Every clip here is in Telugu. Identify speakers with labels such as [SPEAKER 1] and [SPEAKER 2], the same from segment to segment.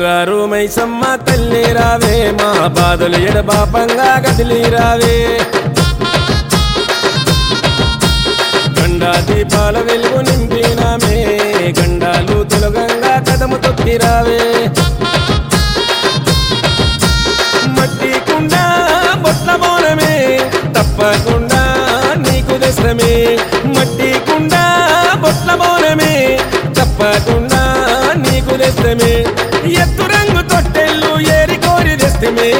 [SPEAKER 1] బంగారు మైసమ్మ తల్లి రావే మా బాధలు ఎడబాపంగా గదిలి రావే గండా దీపాల వెలుగు నింపినామే గండాలు తొలగంగా కదము తొక్కి రావే మట్టి కుండ బొట్ల బోనమే తప్పకుండా నీకు దశమే మట్టి కుండ బొట్ల బోనమే తప్పకుండా నీకు దశమే ఎత్తు రంగు తొట్టెళ్ళు ఏరి కోరి దస్తమే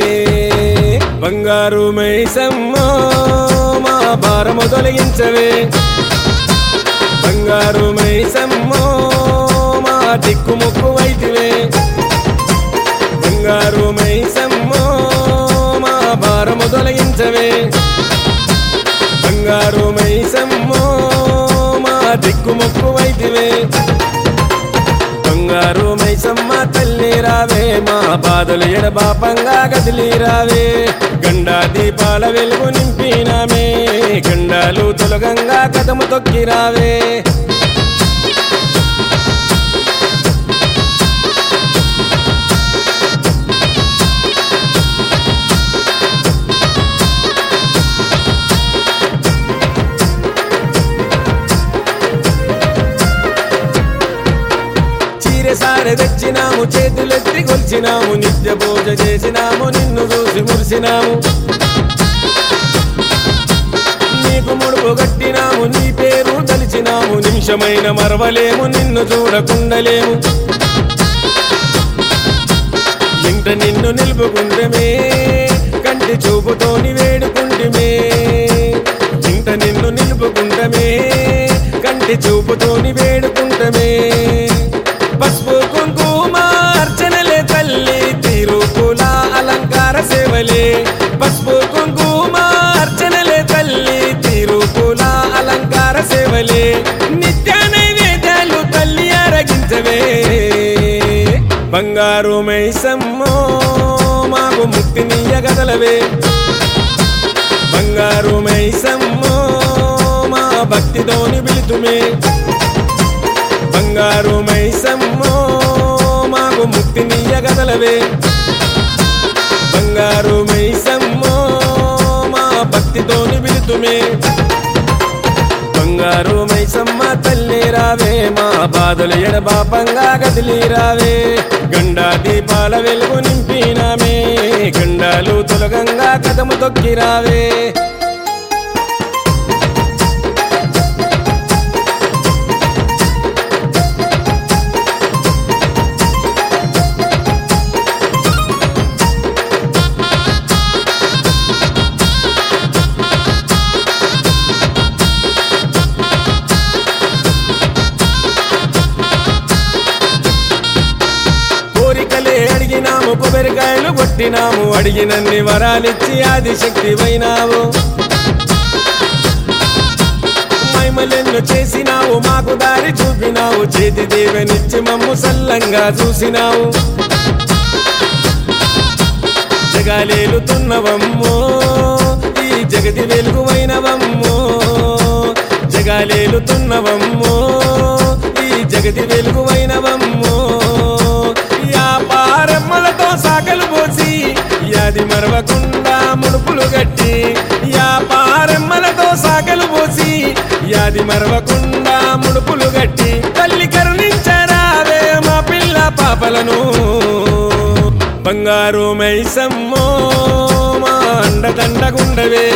[SPEAKER 1] బంగారు మైసమ్మ మా భారము తొలగించవే బంగారు మైసమ్మ మా దిక్కుముక్కు వైతివే బంగారు మైసమ్మో మా భారము తొలగించవే బంగారు మైసమ్మో మా దిక్కుముక్కు వైదివే బంగారు మైసమ్మ తల్లి రావే మా బాధలు ఎడబాపంగా గదిలి రావే గండా దీపాల వెలుగు నింపినామే గండాలు తొలగంగా కదము తొక్కి రావే చీరె సారె తెచ్చినాము చేతులెత్తి కొలిచినాము నిత్య పూజ చేసినాము నిన్ను చూసి మురిసినాము నీకు ముడుపు కట్టినాము నీ పేరు తలిచినాము నిమిషమైన మరవలేము నిన్ను చూడకుండలేము ఇంట నిన్ను నిలుపుకుంటమే కంటి చూపుతోని వేడుకుంటమే ఇంట నిన్ను నిలుపుకుంటమే కంటి చూపుతోని వేడుకుంటమే పసుపు కుంకుమ అర్చనలే తల్లి తిరుపుల అలంకార సేవలే పసుపు కుంకుమ అర్చనలే తల్లి తిరుపుల అలంకార సేవలే నిత్య నైవేద్యాలు తల్లి అరగించవే బంగారు మైసమ్మో మాకు ముక్తినీయగదలవే బంగారు మైసమ్మో మా భక్తితోని పిలుతుమే బంగారు మైసమ్మో మాకు ముక్తినీయగదలవే బంగారు మైసమ్మో మా భక్తితోని పిలుతుమే బంగారు మైసమ్మ తల్లి రావే మా బాధలు ఎడబాపంగా గదిలి రావే గండా దీపాల వెలుగు నింపినామే గండాలు తొలగంగా కదము తొక్కి రావే కోరికలే అడిగినాము కొబ్బరికాయలు కొట్టినాము అడిగినన్ని వరాలిచ్చి ఆదిశక్తి వైనావు మైమలెన్ను చేసినావు మాకు దారి చూపినావు చేతి దేవనిచ్చి మమ్ము సల్లంగా చూసినావు జగాలేలుతున్నవమ్మో ఈ జగతి వెలుగువైనవమ్మో జగాలేలుతున్నవమ్మో ఈ జగతి వెలుగువైనవమ్మో వ్యాపారమ్మలతో సాకలు పోసి యాది మరవకుండా ముడుపులు గట్టి వ్యాపారమ్మలతో సాకలు పోసి యాది మరవకుండా ముడుపులు గట్టి తల్లి కరుణించరావే మా పిల్ల పాపలను బంగారు మైసమ్మో మా అండదండగుండవే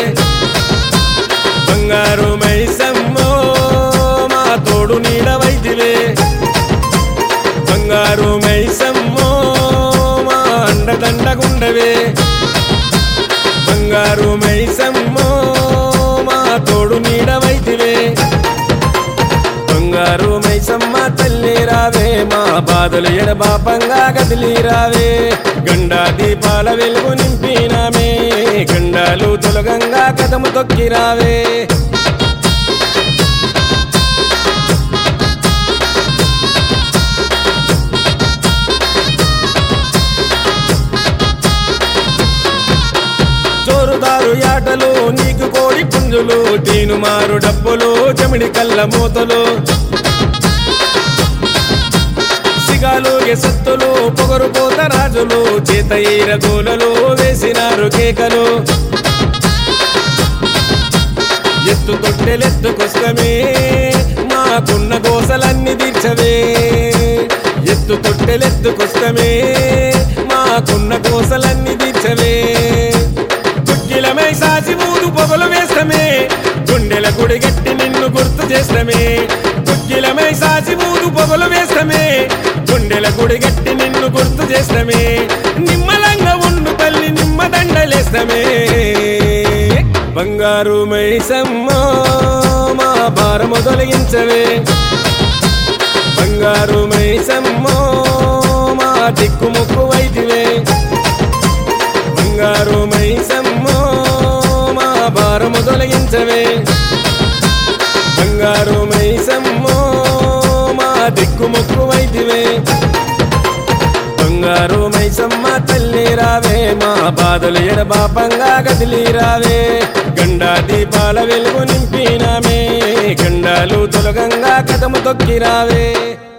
[SPEAKER 1] బంగారు మైసమ్మో మా తోడు నీడ వైదివే బంగారు మైసమ్మో మా అండదండగుండవే బంగారు మైసమ్మో మా తోడు నీడ వైదివే బంగారు మైసమ్మ తల్లి రావే మా బాధలు ఎడబాపంగా గదిలి రావే గండా దీపాల వెలుగు నింపినామే గండాలు తొలగంగా కదము తొక్కి రావే చోరుదారు యాటలు నీకు కోడి పుంజులు తీను మారు డప్పులు చెమిడి కళ్ళ మూతలు ఉయ్యాలు ఎసత్తులు పొగరు పోత రాజులు చేత ఈరగోలలు వేసినారు కేకలు ఎత్తు తొట్టెలెత్తుకొస్తమే మాకున్న గోసలన్నీ తీర్చవే ఎత్తు తొట్టెలెత్తుకొస్తమే మాకున్న గోసలన్నీ తీర్చవే దుక్కిలమై సాసి ఊదు పొగలు వేస్తమే గుండెల గుడి గట్టి నిన్ను గుర్తు చేస్తమే దుక్కిలమై సాసి ఊదు పొగలు వేస్తమే గుండెల గుడి గట్టి నిన్ను గుర్తు చేస్తమే నిమ్మలంగా ఉండు తల్లి నిమ్మదండలేస్తమే బంగారు మైసమ్మ మా భారము తొలగించవే బంగారు మైసమ్మ మా దిక్కుముక్కు వైదివే బంగారు మైసమ్మ మా భారము తొలగించవే బంగారు మైసమ్మ మా దిక్కుముక్కు వైదివే బంగారు మైసమ్మ తల్లి రావే మా బాధలు ఎడబాపంగా గదిలి రావే గండా దీపాల వెలుగు నింపినామే గండాలు తొలగంగా కదము తొక్కి రావే